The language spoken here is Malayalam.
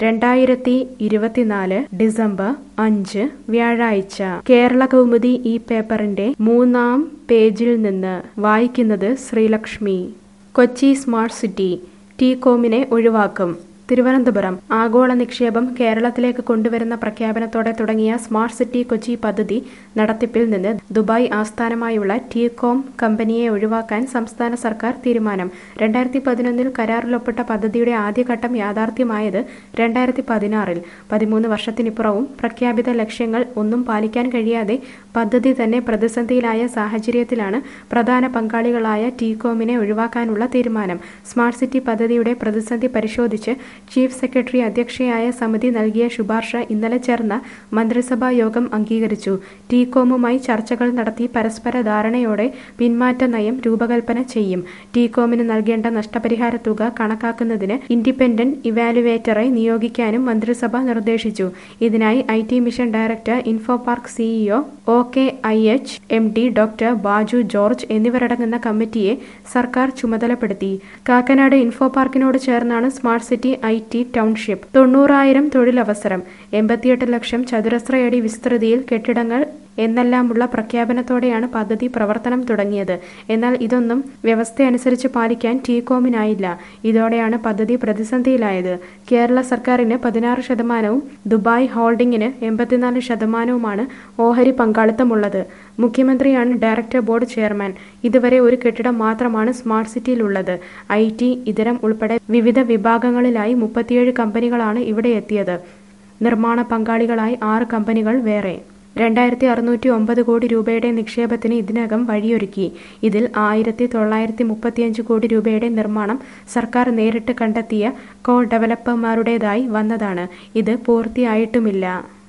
രണ്ടായിരത്തി ഇരുപത്തിനാല് ഡിസംബർ അഞ്ച് വ്യാഴാഴ്ച കേരള കൗമുദി ഈ പേപ്പറിന്റെ മൂന്നാം പേജിൽ നിന്ന് വായിക്കുന്നത് ശ്രീലക്ഷ്മി കൊച്ചി സ്മാർട്ട് സിറ്റി ടീകോമിനെ ഒഴിവാക്കും തിരുവനന്തപുരം ആഗോള നിക്ഷേപം കേരളത്തിലേക്ക് കൊണ്ടുവരുന്ന പ്രഖ്യാപനത്തോടെ തുടങ്ങിയ സ്മാർട്ട് സിറ്റി കൊച്ചി പദ്ധതി നടത്തിപ്പിൽ നിന്ന് ദുബായ് ആസ്ഥാനമായുള്ള ടീകോം കമ്പനിയെ ഒഴിവാക്കാൻ സംസ്ഥാന സർക്കാർ തീരുമാനം രണ്ടായിരത്തി പതിനൊന്നിൽ കരാറിലൊപ്പിട്ട പദ്ധതിയുടെ ആദ്യഘട്ടം യാഥാർത്ഥ്യമായത് രണ്ടായിരത്തി പതിനാറിൽ പതിമൂന്ന് വർഷത്തിനിപ്പുറവും പ്രഖ്യാപിത ലക്ഷ്യങ്ങൾ ഒന്നും പാലിക്കാൻ കഴിയാതെ പദ്ധതി തന്നെ പ്രതിസന്ധിയിലായ സാഹചര്യത്തിലാണ് പ്രധാന പങ്കാളികളായ ടീകോമിനെ ഒഴിവാക്കാനുള്ള തീരുമാനം സ്മാർട്ട് സിറ്റി പദ്ധതിയുടെ പ്രതിസന്ധി പരിശോധിച്ച് ചീഫ് സെക്രട്ടറി അധ്യക്ഷയായ സമിതി നൽകിയ ശുപാർശ ഇന്നലെ ചേർന്ന മന്ത്രിസഭാ യോഗം അംഗീകരിച്ചു ടീകോമുമായി ചർച്ചകൾ നടത്തി പരസ്പര ധാരണയോടെ പിന്മാറ്റ നയം രൂപകൽപ്പന ചെയ്യും ടീകോമിന് നൽകേണ്ട നഷ്ടപരിഹാര തുക കണക്കാക്കുന്നതിന് ഇൻഡിപെൻഡന്റ് ഇവാലുവേറ്ററെ നിയോഗിക്കാനും മന്ത്രിസഭ നിർദ്ദേശിച്ചു ഇതിനായി I T mission director info park CEO O K I H M D doctor Baju George എന്നിവരടങ്ങുന്ന കമ്മിറ്റിയെ സർക്കാർ ചുമതലപ്പെടുത്തി കാക്കനാട് ഇൻഫോ പാർക്കിനോട് ചേർന്നാണ് smart city I T township തൊണ്ണൂറായിരം തൊഴിലവസരം എൺപത്തിയെട്ട് ലക്ഷം ചതുരശ്രയടി വിസ്തൃതിയിൽ കെട്ടിടങ്ങൾ എന്നെല്ലാമുള്ള പ്രഖ്യാപനത്തോടെയാണ് പദ്ധതി പ്രവർത്തനം തുടങ്ങിയത് എന്നാൽ ഇതൊന്നും വ്യവസ്ഥയനുസരിച്ച് പാലിക്കാൻ ടീകോമിനായില്ല ഇതോടെയാണ് പദ്ധതി പ്രതിസന്ധിയിലായത് കേരള സർക്കാരിന് പതിനാറ് ശതമാനവും ദുബായ് ഹോൾഡിംഗിന് എൺപത്തിനാല് ശതമാനവുമാണ് ഓഹരി പങ്കാളിത്തമുള്ളത് മുഖ്യമന്ത്രിയാണ് ഡയറക്ടർ ബോർഡ് ചെയർമാൻ ഇതുവരെ ഒരു കെട്ടിടം മാത്രമാണ് സ്മാർട്ട് സിറ്റിയിലുള്ളത് ഐ ടി ഇതരം ഉൾപ്പെടെ വിവിധ വിഭാഗങ്ങളിലായി മുപ്പത്തിയേഴ് കമ്പനികളാണ് ഇവിടെ എത്തിയത് നിർമ്മാണ പങ്കാളികളായി ആറ് കമ്പനികൾ വേറെ രണ്ടായിരത്തി അറുന്നൂറ്റി ഒമ്പത് കോടി രൂപയുടെ നിക്ഷേപത്തിന് ഇതിനകം വഴിയൊരുക്കി ഇതിൽ ആയിരത്തി തൊള്ളായിരത്തി മുപ്പത്തിയഞ്ച് കോടി രൂപയുടെ നിർമ്മാണം സർക്കാർ നേരിട്ട് കണ്ടെത്തിയ കോ ഡെവലപ്പർമാരുടേതായി വന്നതാണ് ഇത് പൂർത്തിയായിട്ടുമില്ല